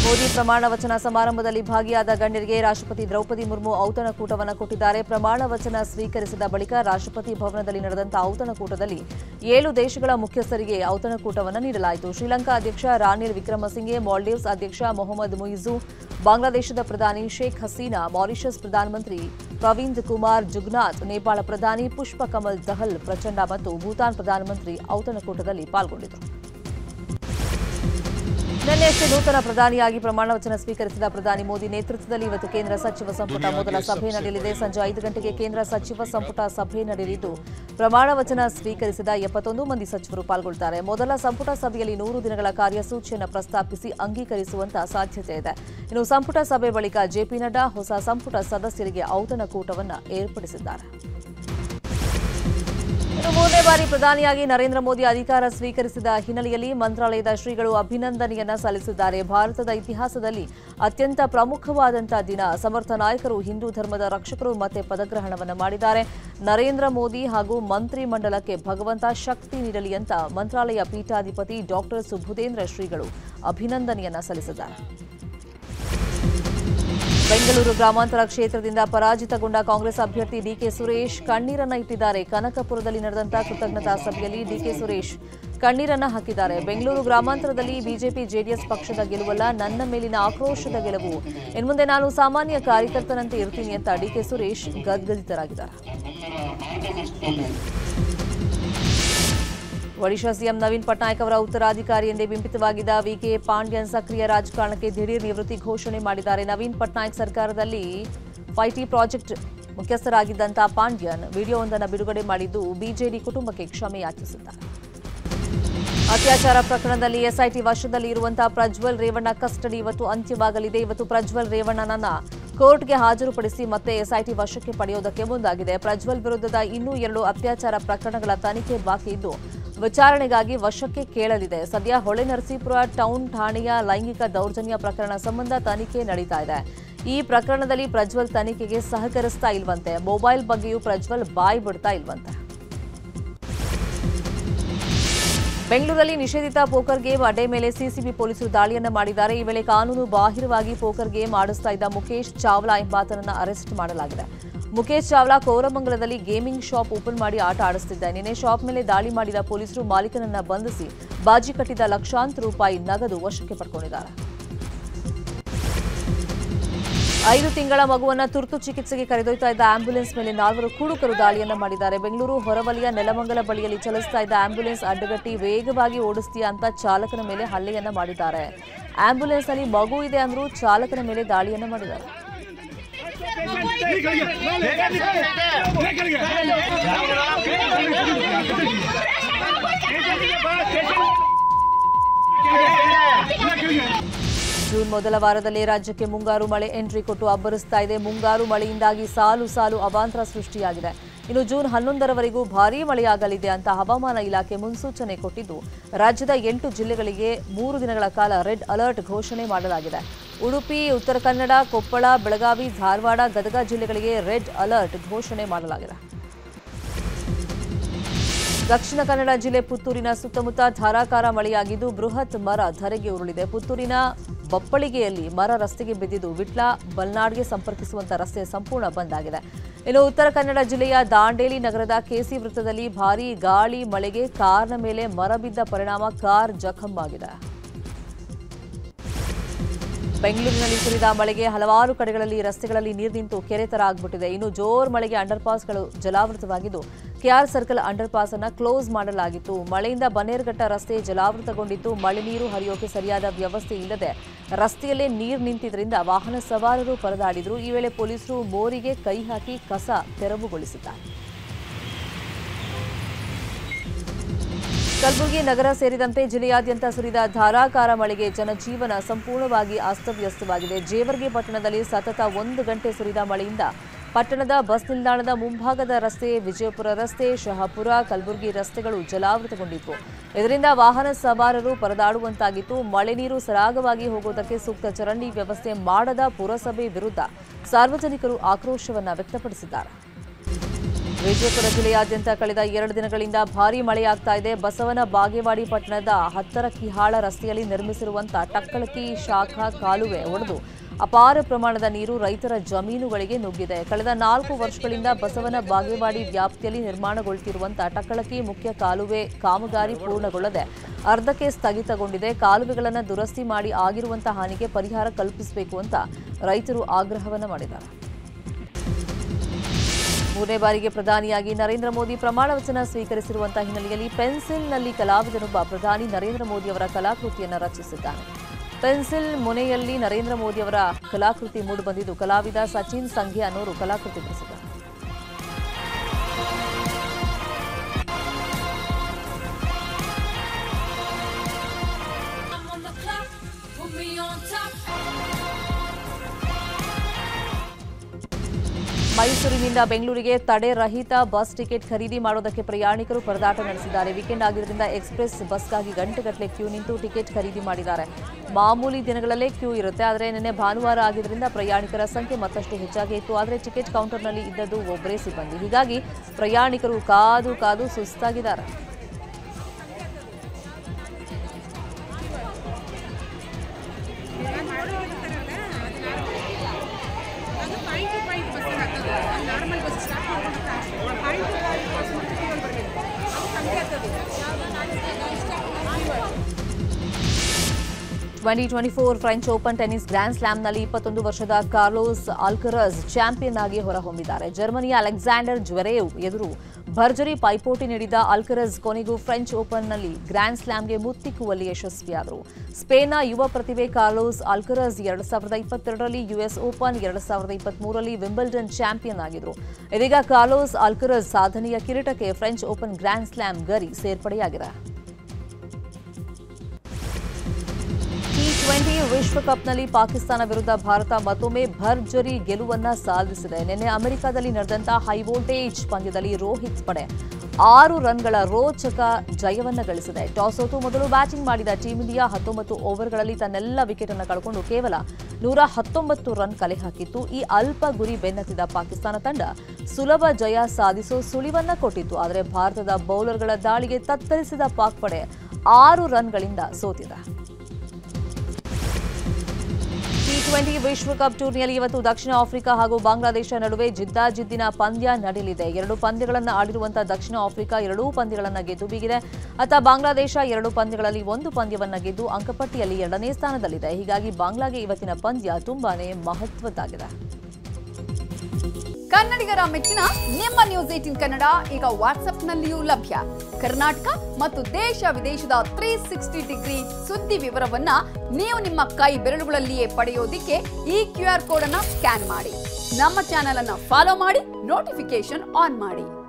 ಮೋದಿ ಪ್ರಮಾಣ ವಚನ ಸಮಾರಂಭದಲ್ಲಿ ಭಾಗಿಯಾದ ಗಣ್ಯರಿಗೆ ರಾಷ್ಟ್ರಪತಿ ದ್ರೌಪದಿ ಮುರ್ಮು ಔತಣಕೂಟವನ್ನು ಕೊಟ್ಟಿದ್ದಾರೆ ಪ್ರಮಾಣ ವಚನ ಸ್ವೀಕರಿಸಿದ ಬಳಿಕ ರಾಷ್ಟ್ರಪತಿ ಭವನದಲ್ಲಿ ನಡೆದಂತಹ ಔತಣಕೂಟದಲ್ಲಿ ಏಳು ದೇಶಗಳ ಮುಖ್ಯಸ್ಥರಿಗೆ ಔತಣಕೂಟವನ್ನು ನೀಡಲಾಯಿತು ಶ್ರೀಲಂಕಾ ಅಧ್ಯಕ್ಷ ರಾನಿಲ್ ವಿಕ್ರಮಸಿಂಘೆ ಮಾಲ್ಡೀವ್ಸ್ ಅಧ್ಯಕ್ಷ ಮೊಹಮ್ಮದ್ ಮುಯಿಜು ಬಾಂಗ್ಲಾದೇಶದ ಪ್ರಧಾನಿ ಶೇಖ್ ಹಸೀನಾ ಮಾರಿಷಸ್ ಪ್ರಧಾನಮಂತ್ರಿ ಪ್ರವೀಂದ್ ಕುಮಾರ್ ಜುಗ್ನಾಥ್ ನೇಪಾಳ ಪ್ರಧಾನಿ ಪುಷ್ಪ ಕಮಲ್ ದಹಲ್ ಪ್ರಚಂಡ ಮತ್ತು ಭೂತಾನ್ ಪ್ರಧಾನಮಂತ್ರಿ ಔತಣಕೂಟದಲ್ಲಿ ಪಾಲ್ಗೊಂಡಿದ್ದರು ನಿನ್ನೆಯಷ್ಟೇ ನೂತನ ಪ್ರಧಾನಿಯಾಗಿ ಪ್ರಮಾಣ ವಚನ ಸ್ವೀಕರಿಸಿದ ಪ್ರಧಾನಿ ಮೋದಿ ನೇತೃತ್ವದಲ್ಲಿ ಇವತ್ತು ಕೇಂದ್ರ ಸಚಿವ ಸಂಪುಟ ಮೊದಲ ಸಭೆ ನಡೆಯಲಿದೆ ಸಂಜೆ ಐದು ಗಂಟೆಗೆ ಕೇಂದ್ರ ಸಚಿವ ಸಂಪುಟ ಸಭೆ ನಡೆಯಲಿದ್ದು ಪ್ರಮಾಣ ವಚನ ಸ್ವೀಕರಿಸಿದ ಎಪ್ಪತ್ತೊಂದು ಮಂದಿ ಸಚಿವರು ಪಾಲ್ಗೊಳ್ಳುತ್ತಾರೆ ಮೊದಲ ಸಂಪುಟ ಸಭೆಯಲ್ಲಿ ನೂರು ದಿನಗಳ ಕಾರ್ಯಸೂಚಿಯನ್ನು ಪ್ರಸ್ತಾಪಿಸಿ ಅಂಗೀಕರಿಸುವಂತ ಸಾಧ್ಯತೆ ಇದೆ ಇನ್ನು ಸಂಪುಟ ಸಭೆ ಬಳಿಕ ಜೆಪಿ ನಡ್ಡಾ ಹೊಸ ಸಂಪುಟ ಸದಸ್ಯರಿಗೆ ಔತಣಕೂಟವನ್ನು ಏರ್ಪಡಿಸಿದ್ದಾರೆ ಇನ್ನು ಮೂರನೇ ಬಾರಿ ಪ್ರಧಾನಿಯಾಗಿ ನರೇಂದ್ರ ಮೋದಿ ಅಧಿಕಾರ ಸ್ವೀಕರಿಸಿದ ಹಿನ್ನೆಲೆಯಲ್ಲಿ ಮಂತ್ರಾಲಯದ ಶ್ರೀಗಳು ಅಭಿನಂದನೆಯನ್ನ ಸಲ್ಲಿಸಿದ್ದಾರೆ ಭಾರತದ ಇತಿಹಾಸದಲ್ಲಿ ಅತ್ಯಂತ ಪ್ರಮುಖವಾದಂತಹ ದಿನ ಸಮರ್ಥ ನಾಯಕರು ಹಿಂದೂ ಧರ್ಮದ ರಕ್ಷಕರು ಮತ್ತೆ ಪದಗ್ರಹಣವನ್ನು ಮಾಡಿದ್ದಾರೆ ನರೇಂದ್ರ ಮೋದಿ ಹಾಗೂ ಮಂತ್ರಿ ಮಂಡಲಕ್ಕೆ ಭಗವಂತ ಶಕ್ತಿ ನೀಡಲಿ ಅಂತ ಮಂತ್ರಾಲಯ ಪೀಠಾಧಿಪತಿ ಡಾಕ್ಟರ್ ಸುಬುಧೇಂದ್ರ ಶ್ರೀಗಳು ಅಭಿನಂದನೆಯನ್ನ ಸಲ್ಲಿಸಿದ್ದಾರೆ ಬೆಂಗಳೂರು ಗ್ರಾಮಾಂತರ ಕ್ಷೇತ್ರದಿಂದ ಪರಾಜಿತಗೊಂಡ ಕಾಂಗ್ರೆಸ್ ಅಭ್ಯರ್ಥಿ ಡಿಕೆ ಸುರೇಶ್ ಕಣ್ಣೀರನ್ನ ಇಟ್ಟಿದ್ದಾರೆ ಕನಕಪುರದಲ್ಲಿ ನಡೆದಂತಹ ಕೃತಜ್ಞತಾ ಸಭೆಯಲ್ಲಿ ಡಿಕೆ ಸುರೇಶ್ ಕಣ್ಣೀರನ್ನ ಹಾಕಿದ್ದಾರೆ ಬೆಂಗಳೂರು ಗ್ರಾಮಾಂತರದಲ್ಲಿ ಬಿಜೆಪಿ ಜೆಡಿಎಸ್ ಪಕ್ಷದ ಗೆಲುವಲ್ಲ ನನ್ನ ಮೇಲಿನ ಆಕ್ರೋಶದ ಗೆಲುವು ಇನ್ಮುಂದೆ ನಾನು ಸಾಮಾನ್ಯ ಕಾರ್ಯಕರ್ತನಂತೆ ಇರ್ತೀನಿ ಅಂತ ಡಿಕೆ ಸುರೇಶ್ ಗದ್ಗದಿತರಾಗಿದ್ದಾರೆ ಒಡಿಶಾ ಸಿಎಂ ನವೀನ್ ಪಟ್ನಾಯಕ್ ಅವರ ಉತ್ತರಾಧಿಕಾರಿ ಎಂದೇ ಬಿಂಬಿತವಾಗಿದ್ದ ವಿಕೆ ಪಾಂಡ್ಯನ್ ಸಕ್ರಿಯ ರಾಜಕಾರಣಕ್ಕೆ ದಿಢೀರ್ ನಿವೃತ್ತಿ ಘೋಷಣೆ ಮಾಡಿದ್ದಾರೆ ನವೀನ್ ಪಟ್ನಾಯಕ್ ಸರ್ಕಾರದಲ್ಲಿ ಫೈಟಿ ಪ್ರಾಜೆಕ್ಟ್ ಮುಖ್ಯಸ್ಥರಾಗಿದ್ದಂತಹ ಪಾಂಡ್ಯನ್ ವಿಡಿಯೋವೊಂದನ್ನು ಬಿಡುಗಡೆ ಮಾಡಿದ್ದು ಬಿಜೆಡಿ ಕುಟುಂಬಕ್ಕೆ ಕ್ಷಮೆ ಯಾಚಿಸಿದ್ದಾರೆ ಅತ್ಯಾಚಾರ ಪ್ರಕರಣದಲ್ಲಿ ಎಸ್ಐಟಿ ವಶದಲ್ಲಿ ಇರುವಂತಹ ಪ್ರಜ್ವಲ್ ರೇವಣ್ಣ ಕಸ್ಟಡಿ ಇವತ್ತು ಅಂತ್ಯವಾಗಲಿದೆ ಇವತ್ತು ಪ್ರಜ್ವಲ್ ರೇವಣ್ಣನನ್ನ ಕೋರ್ಟ್ಗೆ ಹಾಜರುಪಡಿಸಿ ಮತ್ತೆ ಎಸ್ಐಟಿ ವಶಕ್ಕೆ ಪಡೆಯುವುದಕ್ಕೆ ಮುಂದಾಗಿದೆ ಪ್ರಜ್ವಲ್ ವಿರುದ್ಧದ ಇನ್ನೂ ಎರಡು ಅತ್ಯಾಚಾರ ಪ್ರಕರಣಗಳ ತನಿಖೆ ಬಾಕಿ ಇದ್ದು ವಿಚಾರಣೆಗಾಗಿ ವಶಕ್ಕೆ ಕೇಳಲಿದೆ ಸದ್ಯ ಹೊಳೆನರಸೀಪುರ ಟೌನ್ ಠಾಣೆಯ ಲೈಂಗಿಕ ದೌರ್ಜನ್ಯ ಪ್ರಕರಣ ಸಂಬಂಧ ತನಿಖೆ ನಡೀತಾ ಇದೆ ಈ ಪ್ರಕರಣದಲ್ಲಿ ಪ್ರಜ್ವಲ್ ತನಿಖೆಗೆ ಸಹಕರಿಸ್ತಾ ಇಲ್ವಂತೆ ಮೊಬೈಲ್ ಬಗ್ಗೆಯೂ ಪ್ರಜ್ವಲ್ ಬಾಯ್ ಬಿಡ್ತಾ ಇಲ್ವಂತೆ ಬೆಂಗಳೂರಲ್ಲಿ ನಿಷೇಧಿತ ಪೋಕರ್ ಗೇಮ್ ಅಡ್ಡೆ ಮೇಲೆ ಸಿಸಿಬಿ ಪೊಲೀಸರು ದಾಳಿಯನ್ನ ಮಾಡಿದ್ದಾರೆ ಈ ವೇಳೆ ಕಾನೂನು ಬಾಹಿರವಾಗಿ ಪೋಕರ್ ಗೇಮ್ ಆಡಿಸ್ತಾ ಇದ್ದ ಮುಖೇಶ್ ಚಾವ್ಲಾ ಎಂಬಾತನನ್ನ ಅರೆಸ್ಟ್ ಮಾಡಲಾಗಿದೆ ಮುಖೇಶ್ ಚಾವ್ಲಾ ಕೋರಮಂಗಲದಲ್ಲಿ ಗೇಮಿಂಗ್ ಶಾಪ್ ಓಪನ್ ಮಾಡಿ ಆಟ ಆಡಿಸ್ತಿದ್ದ ನಿನ್ನೆ ಶಾಪ್ ಮೇಲೆ ದಾಳಿ ಮಾಡಿದ ಪೊಲೀಸರು ಮಾಲೀಕನನ್ನ ಬಂಧಿಸಿ ಬಾಜಿ ಕಟ್ಟಿದ ಲಕ್ಷಾಂತರ ರೂಪಾಯಿ ನಗದು ವಶಕ್ಕೆ ಪಡ್ಕೊಂಡಿದ್ದಾರೆ ಐದು ತಿಂಗಳ ಮಗುವನ್ನ ತುರ್ತು ಚಿಕಿತ್ಸೆಗೆ ಕರೆದೊಯ್ತಾ ಇದ್ದ ಆಂಬ್ಯುಲೆನ್ಸ್ ಮೇಲೆ ನಾಲ್ವರು ಕುಡುಕರು ದಾಳಿಯನ್ನ ಮಾಡಿದ್ದಾರೆ ಬೆಂಗಳೂರು ಹೊರವಲಯ ನೆಲಮಂಗಲ ಬಳಿಯಲ್ಲಿ ಚಲಿಸ್ತಾ ಇದ್ದ ಆಂಬ್ಯುಲೆನ್ಸ್ ಅಡ್ಡಗಟ್ಟಿ ವೇಗವಾಗಿ ಓಡಿಸ್ತೀಯಾ ಅಂತ ಚಾಲಕನ ಮೇಲೆ ಹಲ್ಲೆಯನ್ನ ಮಾಡಿದ್ದಾರೆ ಆಂಬ್ಯುಲೆನ್ಸ್ ನಲ್ಲಿ ಮಗು ಇದೆ ಅಂದ್ರೂ ಚಾಲಕನ ಮೇಲೆ ದಾಳಿಯನ್ನ ಮಾಡಿದ್ದಾರೆ ಜೂನ್ ಮೊದಲ ವಾರದಲ್ಲಿ ರಾಜ್ಯಕ್ಕೆ ಮುಂಗಾರು ಮಳೆ ಎಂಟ್ರಿ ಕೊಟ್ಟು ಅಬ್ಬರಿಸ್ತಾ ಇದೆ ಮುಂಗಾರು ಮಳೆಯಿಂದಾಗಿ ಸಾಲು ಸಾಲು ಅವಾಂತರ ಸೃಷ್ಟಿಯಾಗಿದೆ ಇನ್ನು ಜೂನ್ ಹನ್ನೊಂದರವರೆಗೂ ಭಾರೀ ಮಳೆಯಾಗಲಿದೆ ಅಂತ ಹವಾಮಾನ ಇಲಾಖೆ ಮುನ್ಸೂಚನೆ ಕೊಟ್ಟಿದ್ದು ರಾಜ್ಯದ ಎಂಟು ಜಿಲ್ಲೆಗಳಿಗೆ ಮೂರು ದಿನಗಳ ಕಾಲ ರೆಡ್ ಅಲರ್ಟ್ ಘೋಷಣೆ ಮಾಡಲಾಗಿದೆ ಉಡುಪಿ ಉತ್ತರ ಕನ್ನಡ ಕೊಪ್ಪಳ ಬೆಳಗಾವಿ ಧಾರವಾಡ ಗದಗ ಜಿಲ್ಲೆಗಳಿಗೆ ರೆಡ್ ಅಲರ್ಟ್ ಘೋಷಣೆ ಮಾಡಲಾಗಿದೆ ದಕ್ಷಿಣ ಕನ್ನಡ ಜಿಲ್ಲೆ ಪುತ್ತೂರಿನ ಸುತ್ತಮುತ್ತ ಧಾರಾಕಾರ ಮಳೆಯಾಗಿದ್ದು ಬೃಹತ್ ಮರ ಧರೆಗೆ ಉರುಳಿದೆ ಪುತ್ತೂರಿನ ಬಪ್ಪಳಿಗೆಯಲ್ಲಿ ಮರ ರಸ್ತೆಗೆ ಬಿದ್ದಿದ್ದು ವಿಟ್ಲ ಬಲ್ನಾಡ್ಗೆ ಸಂಪರ್ಕಿಸುವಂತ ರಸ್ತೆ ಸಂಪೂರ್ಣ ಬಂದ್ ಆಗಿದೆ ಇನ್ನು ಉತ್ತರ ಕನ್ನಡ ಜಿಲ್ಲೆಯ ದಾಂಡೇಲಿ ನಗರದ ಕೆಸಿ ವೃತ್ತದಲ್ಲಿ ಭಾರೀ ಗಾಳಿ ಮಳೆಗೆ ಕಾರ್ನ ಮೇಲೆ ಮರ ಬಿದ್ದ ಪರಿಣಾಮ ಕಾರ್ ಜಖಂ ಆಗಿದೆ ಬೆಂಗಳೂರಿನಲ್ಲಿ ಸುರಿದ ಮಳೆಗೆ ಹಲವಾರು ಕಡೆಗಳಲ್ಲಿ ರಸ್ತೆಗಳಲ್ಲಿ ನೀರು ನಿಂತು ಕೆರೆ ತರ ಆಗ್ಬಿಟ್ಟಿದೆ ಇನ್ನು ಜೋರ್ ಮಳೆಗೆ ಅಂಡರ್ ಪಾಸ್ಗಳು ಜಲಾವೃತವಾಗಿದ್ದು ಕೆಆರ್ ಸರ್ಕಲ್ ಅಂಡರ್ ಪಾಸ್ ಅನ್ನ ಕ್ಲೋಸ್ ಮಾಡಲಾಗಿತ್ತು ಮಳೆಯಿಂದ ಬನ್ನೇರುಘಟ್ಟ ರಸ್ತೆ ಜಲಾವೃತಗೊಂಡಿದ್ದು ಮಳೆ ನೀರು ಹರಿಯೋಕೆ ಸರಿಯಾದ ವ್ಯವಸ್ಥೆ ಇಲ್ಲದೆ ರಸ್ತೆಯಲ್ಲೇ ನೀರು ನಿಂತಿದ್ದರಿಂದ ವಾಹನ ಸವಾರರು ಪರದಾಡಿದ್ರು ಈ ವೇಳೆ ಪೊಲೀಸರು ಮೋರಿಗೆ ಕೈ ಹಾಕಿ ಕಸ ತೆರವುಗೊಳಿಸಿದ್ದಾರೆ ಕಲಬುರಗಿ ನಗರ ಸೇರಿದಂತೆ ಜಿಲ್ಲೆಯಾದ್ಯಂತ ಸುರಿದ ಧಾರಾಕಾರ ಮಳೆಗೆ ಜನಜೀವನ ಸಂಪೂರ್ಣವಾಗಿ ಅಸ್ತವ್ಯಸ್ತವಾಗಿದೆ ಜೇವರ್ಗಿ ಪಟ್ಟಣದಲ್ಲಿ ಸತತ ಒಂದು ಗಂಟೆ ಸುರಿದ ಮಳೆಯಿಂದ ಪಟ್ಟಣದ ಬಸ್ ನಿಲ್ದಾಣದ ಮುಂಭಾಗದ ರಸ್ತೆ ವಿಜಯಪುರ ರಸ್ತೆ ಶಹಾಪುರ ಕಲಬುರಗಿ ರಸ್ತೆಗಳು ಜಲಾವೃತಗೊಂಡಿದ್ವು ಇದರಿಂದ ವಾಹನ ಸವಾರರು ಪರದಾಡುವಂತಾಗಿತ್ತು ಮಳೆ ನೀರು ಸರಾಗವಾಗಿ ಹೋಗುವುದಕ್ಕೆ ಸೂಕ್ತ ಚರಂಡಿ ವ್ಯವಸ್ಥೆ ಮಾಡದ ಪುರಸಭೆ ವಿರುದ್ಧ ಸಾರ್ವಜನಿಕರು ಆಕ್ರೋಶವನ್ನ ವ್ಯಕ್ತಪಡಿಸಿದ್ದಾರೆ ವಿಜಯಪುರ ಜಿಲ್ಲೆಯಾದ್ಯಂತ ಕಳೆದ ಎರಡು ದಿನಗಳಿಂದ ಭಾರೀ ಮಳೆಯಾಗ್ತಾ ಇದೆ ಬಸವನ ಬಾಗೇವಾಡಿ ಪಟ್ಟಣದ ಹತ್ತರ ಕಿಹಾಳ ರಸ್ತೆಯಲ್ಲಿ ನಿರ್ಮಿಸಿರುವಂತಹ ಟಕ್ಕಳಕಿ ಶಾಖಾ ಕಾಲುವೆ ಒಡೆದು ಅಪಾರ ಪ್ರಮಾಣದ ನೀರು ರೈತರ ಜಮೀನುಗಳಿಗೆ ನುಗ್ಗಿದೆ ಕಳೆದ ನಾಲ್ಕು ವರ್ಷಗಳಿಂದ ಬಸವನ ಬಾಗೇವಾಡಿ ವ್ಯಾಪ್ತಿಯಲ್ಲಿ ನಿರ್ಮಾಣಗೊಳ್ತಿರುವಂತಹ ಟಕ್ಕಳಕಿ ಮುಖ್ಯ ಕಾಲುವೆ ಕಾಮಗಾರಿ ಪೂರ್ಣಗೊಳ್ಳದೆ ಅರ್ಧಕ್ಕೆ ಸ್ಥಗಿತಗೊಂಡಿದೆ ಕಾಲುವೆಗಳನ್ನು ದುರಸ್ತಿ ಮಾಡಿ ಆಗಿರುವಂತಹ ಹಾನಿಗೆ ಪರಿಹಾರ ಕಲ್ಪಿಸಬೇಕು ಅಂತ ರೈತರು ಆಗ್ರಹವನ್ನ ಮಾಡಿದ್ದಾರೆ ಮೂರನೇ ಬಾರಿಗೆ ಪ್ರಧಾನಿಯಾಗಿ ನರೇಂದ್ರ ಮೋದಿ ಪ್ರಮಾಣ ವಚನ ಸ್ವೀಕರಿಸಿರುವಂತಹ ಹಿನ್ನೆಲೆಯಲ್ಲಿ ಪೆನ್ಸಿಲ್ನಲ್ಲಿ ಕಲಾವಿದನೊಬ್ಬ ಪ್ರಧಾನಿ ನರೇಂದ್ರ ಮೋದಿ ಅವರ ಕಲಾಕೃತಿಯನ್ನು ರಚಿಸಿದ್ದಾನೆ ಪೆನ್ಸಿಲ್ ಮೊನೆಯಲ್ಲಿ ನರೇಂದ್ರ ಮೋದಿ ಅವರ ಕಲಾಕೃತಿ ಮೂಡಿಬಂದಿದ್ದು ಕಲಾವಿದ ಸಚಿನ್ ಸಂಘೆ ಅನ್ನೋರು ಕಲಾಕೃತಿ ಬಿಡಿಸಿದ್ದಾರೆ I'm on the clock, put me on top. ಮೈಸೂರಿನಿಂದ ಬೆಂಗಳೂರಿಗೆ ತಡೆ ರಹಿತ ಬಸ್ ಟಿಕೆಟ್ ಖರೀದಿ ಮಾಡೋದಕ್ಕೆ ಪ್ರಯಾಣಿಕರು ಪರದಾಟ ನಡೆಸಿದ್ದಾರೆ ವೀಕೆಂಡ್ ಆಗಿರೋದ್ರಿಂದ ಎಕ್ಸ್ಪ್ರೆಸ್ ಬಸ್ಗಾಗಿ ಗಂಟೆಗಟ್ಟಲೆ ಕ್ಯೂ ನಿಂತು ಟಿಕೆಟ್ ಖರೀದಿ ಮಾಡಿದ್ದಾರೆ ಮಾಮೂಲಿ ದಿನಗಳಲ್ಲೇ ಕ್ಯೂ ಇರುತ್ತೆ ಆದರೆ ನಿನ್ನೆ ಭಾನುವಾರ ಆಗಿದ್ದರಿಂದ ಪ್ರಯಾಣಿಕರ ಸಂಖ್ಯೆ ಮತ್ತಷ್ಟು ಹೆಚ್ಚಾಗಿ ಇತ್ತು ಆದರೆ ಟಿಕೆಟ್ ಕೌಂಟರ್ನಲ್ಲಿ ಇದ್ದದ್ದು ಒಬ್ಬರೇ ಸಿಬ್ಬಂದಿ ಹೀಗಾಗಿ ಪ್ರಯಾಣಿಕರು ಕಾದು ಕಾದು ಸುಸ್ತಾಗಿದ್ದಾರೆ ಅದು ಪಾಯಿಂಟ್ ಟು ಪಾಯಿಂಟ್ ಬಸ್ ಆಗ್ತದೆ ನಾರ್ಮಲ್ ಬಸ್ ಸ್ಟಾಪ್ ಮಾಡ್ಕೊಂಡು ಪಾಯಿಂಟ್ ಟು ಪಾಯಿಂಟ್ ಬಸ್ ಮುಟ್ಟಿಗಳು ಬರಬೇಕು ಅದು ಕಮ್ಮಿ ಆಗ್ತದೆ twenty twenty four French Open tennis grand ಸ್ಲಾಮ್ನಲ್ಲಿ ಇಪ್ಪತ್ತೊಂದು ವರ್ಷದ ಕಾರ್ಲೋಸ್ ಆಲ್ಕರಸ್ ಚಾಂಪಿಯನ್ ಆಗಿ ಹೊರಹೊಮ್ಮಿದ್ದಾರೆ ಜರ್ಮನಿಯ ಅಲೆಕ್ಸಾಂಡರ್ ಜ್ವೆರೇವ್ ಎದುರು ಭರ್ಜರಿ ಪೈಪೋಟಿ ನೀಡಿದ ಅಲ್ಕರಸ್ ಕೊನೆಗೂ ಫ್ರೆಂಚ್ ಓಪನ್ನಲ್ಲಿ ಗ್ರ್ಯಾಂಡ್ ಸ್ಲಾಮ್ಗೆ ಮುತ್ತಿಕ್ಕುವಲ್ಲಿ ಯಶಸ್ವಿಯಾದರು ಸ್ಪೇನ್ನ ಯುವ ಪ್ರತಿಭೆ ಕಾರ್ಲೋಸ್ ಆಲ್ಕರಸ್ ಎರಡು ಸಾವಿರದ ಇಪ್ಪತ್ತೆರಡರಲ್ಲಿ ಯುಎಸ್ ಓಪನ್ ಎರಡು ಸಾವಿರದ ಇಪ್ಪತ್ಮೂರರಲ್ಲಿ ವಿಂಬಲ್ಡನ್ ಚಾಂಪಿಯನ್ ಆಗಿದ್ರು ಇದೀಗ ಕಾರ್ಲೋಸ್ ಆಲ್ಕರಸ್ ಸಾಧನೆಯ ಕಿರೀಟಕ್ಕೆ ಫ್ರೆಂಚ್ ಓಪನ್ ಗ್ರ್ಯಾಂಡ್ ಸ್ಲಾಮ್ ಗರಿ ಸೇರ್ಪಡೆಯಾಗಿದೆ ಟಿ ಟ್ವೆಂಟಿ ವಿಶ್ವಕಪ್ನಲ್ಲಿ ಪಾಕಿಸ್ತಾನ ವಿರುದ್ಧ ಭಾರತ ಮತ್ತೊಮ್ಮೆ ಭರ್ಜರಿ ಗೆಲುವನ್ನ ಸಾಧಿಸಿದೆ ನಿನ್ನೆ ಅಮೆರಿಕದಲ್ಲಿ ನಡೆದಂತ ಹೈ ವೋಲ್ಟೇಜ್ ಪಂದ್ಯದಲ್ಲಿ ರೋಹಿತ್ ಪಡೆ ಆರು ರನ್ಗಳ ರೋಚಕ ಜಯವನ್ನ ಗಳಿಸಿದೆ ಟಾಸ್ ಸೋತು ಮೊದಲು ಬ್ಯಾಟಿಂಗ್ ಮಾಡಿದ ಟೀಂ ಇಂಡಿಯಾ ಹತ್ತೊಂಬತ್ತು ಓವರ್ಗಳಲ್ಲಿ ತನ್ನೆಲ್ಲ ವಿಕೆಟ್ ಅನ್ನು ಕಳ್ಕೊಂಡು ಕೇವಲ ನೂರ ಹತ್ತೊಂಬತ್ತು ರನ್ ಕಲೆ ಹಾಕಿತ್ತು ಈ ಅಲ್ಪ ಗುರಿ ಬೆನ್ನತ್ತಿದ ಪಾಕಿಸ್ತಾನ ತಂಡ ಸುಲಭ ಜಯ ಸಾಧಿಸೋ ಸುಳಿವನ್ನ ಕೊಟ್ಟಿತ್ತು ಆದರೆ ಭಾರತದ ಬೌಲರ್ಗಳ ದಾಳಿಗೆ ತತ್ತರಿಸಿದ ಪಾಕ್ ಪಡೆ ಆರು ರನ್ಗಳಿಂದ ಸೋತಿದೆ ಟಿ ಟ್ವೆಂಟಿ ವಿಶ್ವಕಪ್ ಟೂರ್ನಿಯಲ್ಲಿ ಇವತ್ತು ದಕ್ಷಿಣ ಆಫ್ರಿಕಾ ಹಾಗೂ ಬಾಂಗ್ಲಾದೇಶ ನಡುವೆ ಜಿದ್ದಾಜಿದ್ದಿನ ಪಂದ್ಯ ನಡೆಯಲಿದೆ ಎರಡು ಪಂದ್ಯಗಳನ್ನು ಆಡಿರುವಂತಹ ದಕ್ಷಿಣ ಆಫ್ರಿಕಾ ಎರಡೂ ಪಂದ್ಯಗಳನ್ನು ಗೆದ್ದು ಬೀಗಿದೆ ಅತ್ತ ಬಾಂಗ್ಲಾದೇಶ ಎರಡು ಪಂದ್ಯಗಳಲ್ಲಿ ಒಂದು ಪಂದ್ಯವನ್ನ ಗೆದ್ದು ಅಂಕಪಟ್ಟಿಯಲ್ಲಿ ಎರಡನೇ ಸ್ಥಾನದಲ್ಲಿದೆ ಹೀಗಾಗಿ ಬಾಂಗ್ಲಾಗೆ ಇವತ್ತಿನ ಪಂದ್ಯ ತುಂಬಾನೇ ಮಹತ್ವದ್ದಾಗಿದೆ ಕನ್ನಡಿಗರ ಮೆಚ್ಚಿನ ನಿಮ್ಮ ನ್ಯೂಸ್ ಏಟಿನ್ ಕನ್ನಡ ಈಗ ವಾಟ್ಸ್ಆಪ್ನಲ್ಲಿಯೂ ಲಭ್ಯ ಕರ್ನಾಟಕ ಮತ್ತು ದೇಶ ವಿದೇಶದ ತ್ರೀ ಸಿಕ್ಸ್ಟಿ ಡಿಗ್ರಿ ಸುದ್ದಿ ವಿವರವನ್ನ ನೀವು ನಿಮ್ಮ ಕೈ ಬೆರಳುಗಳಲ್ಲಿಯೇ ಪಡೆಯೋದಿಕ್ಕೆ ಈ ಕ್ಯೂ ಆರ್ ಕೋಡ್ ಅನ್ನ ಸ್ಕ್ಯಾನ್ ಮಾಡಿ ನಮ್ಮ ಚಾನೆಲ್ ಅನ್ನ ಫಾಲೋ ಮಾಡಿ ನೋಟಿಫಿಕೇಶನ್ ಆನ್ ಮಾಡಿ